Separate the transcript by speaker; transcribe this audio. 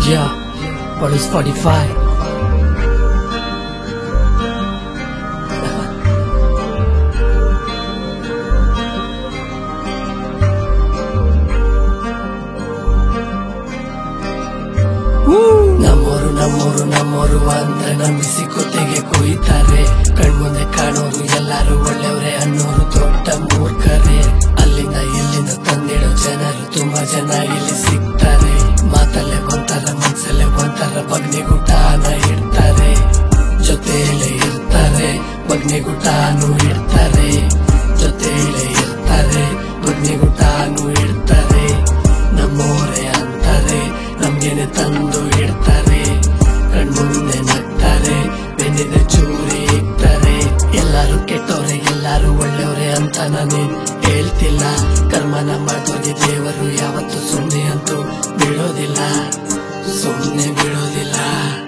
Speaker 1: Yeah, what is 45? ನಮ್ಮೋರು ನಮ್ಮೋರು ನಮ್ಮೋರು ಅಂದ್ರೆ ನಂಬಿಸಿ ಕುತ್ತಿಗೆ ಕುಯ್ತಾರೆ ಕಣ್ಮುಂದೆ ಕಾಣೋರು ಎಲ್ಲಾರು ಒಳ್ಳೆಯವ್ರೆ ಅನ್ನೋರು ದೊಡ್ಡ ಮೂರ್ಖರೇ ಅಲ್ಲಿಂದ ಇಲ್ಲಿಂದ ತಂದಿಡೋ ಜನರು ತುಂಬಾ ಜನ ಇಲ್ಲಿ ಸಿಗ್ತಾರೆ ಮಾತಲ್ಲೇ ಒಂಥರ ಮನ್ಸಲ್ಲೇ ಒಂಥರ ಬಗ್ನಿಗುಟಾನ ಇಡ್ತಾರೆ ಜೊತೆಯಲ್ಲೇ ಇರ್ತಾರೆ ಬಗ್ನಿಗುಟಾನು ಇಡ್ತಾರೆ ಜೊತೆಯಲ್ಲೇ ಇರ್ತಾರೆ ಬಗ್ನಿಗುಟಾನು ಇಡ್ತಾರೆ ನಮ್ಮೋರೆ ಅಂತಾರೆ ನಮ್ಗೇನೆ ತಂದು ಇಡ್ತಾರೆ ಕಣ್ಮುಂದೆ ನಗ್ತಾರೆ ಬೆನ್ನಿನ ಚೂರಿ ಇಕ್ತಾರೆ ಎಲ್ಲಾರು ಕೆಟ್ಟವ್ರೆ ಎಲ್ಲಾರು ಒಳ್ಳೆಯವ್ರೆ ಅಂತ ನಾನೇನ್ ಹೇಳ್ತಿಲ್ಲ ಕರ್ಮನ ಮಾಡೋರಿಗೆ ದೇವರು ಯಾವತ್ತು ಸುಮ್ಮನೆ ಅಂತೂ ಬಿಡೋದಿಲ್ಲ ಸುಮ್ಮನೆ ಬಿಡೋದಿಲ್ಲ